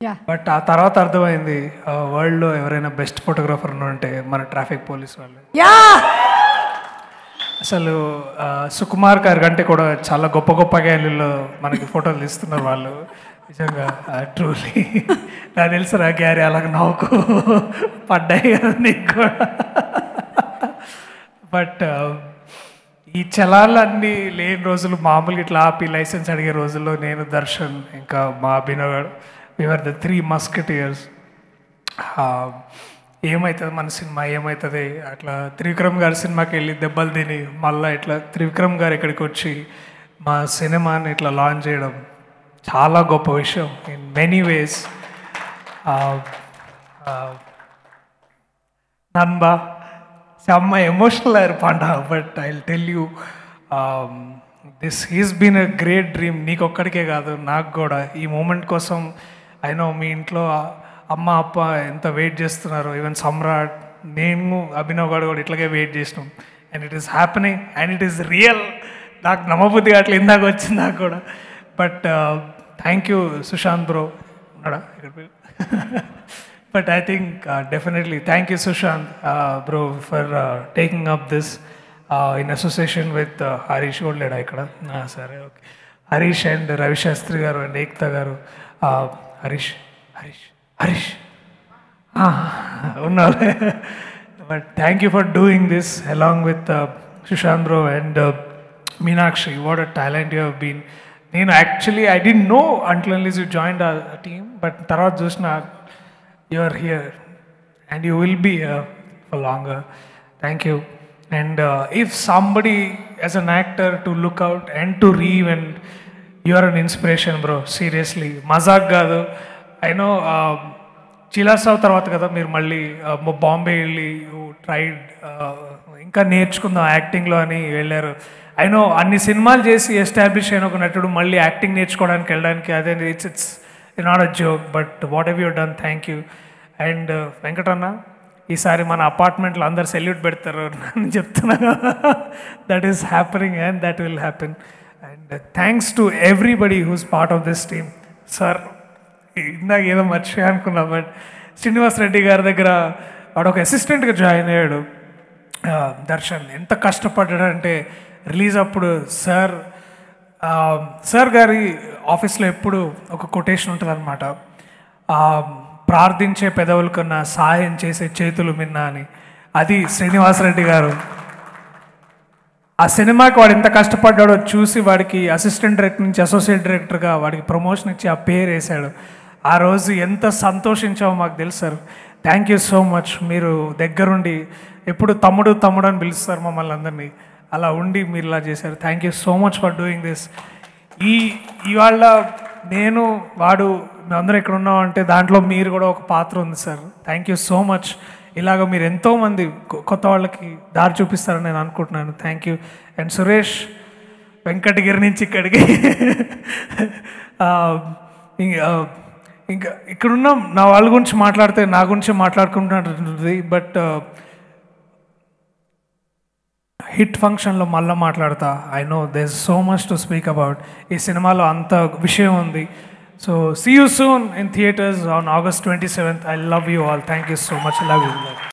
Yeah but ఆ తర్వాత అర్థమైంది వరల్డ్లో ఎవరైనా బెస్ట్ ఫోటోగ్రాఫర్ ఉంటే మన ట్రాఫిక్ పోలీస్ వాళ్ళు యా అసలు ఆ, సుకుమార్ గారి కంటే కూడా చాలా గొప్ప గొప్ప గ్యాలీలో మనకి ఫోటోలు తీస్తున్నారు వాళ్ళు నిజంగా ట్రూలీ నాకు తెలుసు రా గ్యారీ అలాగ నవ్వుకు పడ్డాయి కదా నీకు కూడా బట్ ఈ చలాలన్నీ లేని రోజులు మామూలుగా ఇట్లా ఆపి లైసెన్స్ అడిగే రోజుల్లో నేను దర్శన్ ఇంకా మా Abhinav we were the three musketeers ఏమవుతుంది మన సినిమా ఏమవుతుంది అట్లా త్రివిక్రమ్ గారి సినిమాకి వెళ్ళి దెబ్బలు తిని మళ్ళీ ఇట్లా త్రివిక్రమ్ గారు ఇక్కడికి వచ్చి మా సినిమాని ఇట్లా లాంచ్ చేయడం చాలా గొప్ప విషయం ఇన్ మెనీ వేస్ నన్బా செம்ம எமோஷ்னலாக இருப்பான்டா but I tell you this he's been a great dream నీకు ఒక్కడికే కాదు నాకు కూడా ఈ మూమెంట్ కోసం అయినో మీ ఇంట్లో అమ్మ అప్ప ఎంత వెయిట్ చేస్తున్నారు ఈవెన్ సమ్రాట్ నేను అభినవ్ గారు కూడా ఇట్లాగే వెయిట్ చేసినాం and it is happening and it is real నాకు నమ్మబుద్ధి అట్లా ఇందాక వచ్చింది నాకు కూడా but thank you Sushanth bro ఉన్నాడా ఇక్కడ పోయి? but I think uh, definitely thank you, Sushant, uh, bro, for uh, taking up this uh, in association with uh, Harish Olleda ఇక్కడ సరే ఓకే హరీష్ అండ్ రవి శాస్త్రి గారు అండ్ ఏక్తా గారు uh, హరీష్ హరీష్ హరీష్ ఉన్నారు but thank you for doing this along with Sushanth bro and Meenakshi what a talent you have been నేను actually I డి know అంట్లో you join a team but తర్వాత చూసిన you are here and you will be here for longer. Thank you. And uh, if somebody, as an actor, to look out and to read, and you are an inspiration, bro. Seriously, మజాక్ కాదు I know చిలాసావ్ తర్వాత కదా మీరు మళ్ళీ బాంబే వెళ్ళి tried ఇంకా నార్చుకుందాం యాక్టింగ్లో అని వెళ్ళారు ఐ నో అన్ని సినిమాలు చేసి ఎస్టాబ్లిష్ అయిన ఒక నటుడు మళ్ళీ యాక్టింగ్ నేర్చుకోవడానికి వెళ్ళడానికి అదే it's it's not a joke but what have you done thank you and Venkatanna ఈసారి మన అపార్ట్మెంట్లో అందరు సెల్యూట్ పెడతారు అని చెప్తున్నా that is happening and that will happen and thanks to everybody who's part of this team sir ఇందాక ఏదో మర్చిపోయా అనుకున్నా బట్ శ్రీనివాస్ రెడ్డి గారి దగ్గర వాడు ఒక అసిస్టెంట్గా జాయిన్ అయ్యాడు ఆ, దర్శన్ ఎంత కష్టపడ్డాడంటే రిలీజ్ అప్పుడు సార్ ఆ, సార్ గారి ఆఫీస్లో ఎప్పుడు ఒక కొటేషన్ ఉంటుంది అనమాట ప్రార్థించే పెదవుల కన్నా సహాయం చేసే చేతులు మిన్న అని అది శ్రీనివాసరెడ్డి గారు ఆ సినిమాకి వాడు ఎంత కష్టపడ్డాడో చూసి వాడికి అసిస్టెంట్ డైరెక్టర్ నుంచి అసోసియేట్ డైరెక్టర్గా వాడికి ప్రమోషన్ ఇచ్చి ఆ పేరు వేశాడు ఆ రోజు ఎంత సంతోషించామో మాకు తెలుసు sir thank you so much మీరు దగ్గరుండి ఎప్పుడు తమ్ముడు తమ్ముడు అని పిలుస్తారు మమ్మల్ని అందరినీ అలా ఉండి మీరు ఇలా చేశారు thank you so much for doing this ఈ ఇవాళ నేను వాడు మేమందరం ఇక్కడ ఉన్నాం అంటే దాంట్లో మీరు కూడా ఒక పాత్ర ఉంది sir thank you so much ఇలాగ మీరు ఎంతోమంది కొ- కొత్త వాళ్ళకి దారి చూపిస్తారని నేను అనుకుంటున్నాను thank you and Suresh Venkatagiri నుంచి ఇక్కడికి ఆ, ఇం- ఆ, ఇంకా ఇక్కడున్న నా వాళ్ళ గురించి మాట్లాడితే నా గురించి మాట్లాడుకుంటున్నది బట్ హిట్ ఫంక్షన్లో మళ్ళీ మాట్లాడతా I know they so much to speak about ఈ సినిమాలో అంత విషయం ఉంది so see you soon in theatres on August twenty seventh I love you all thank you so much love you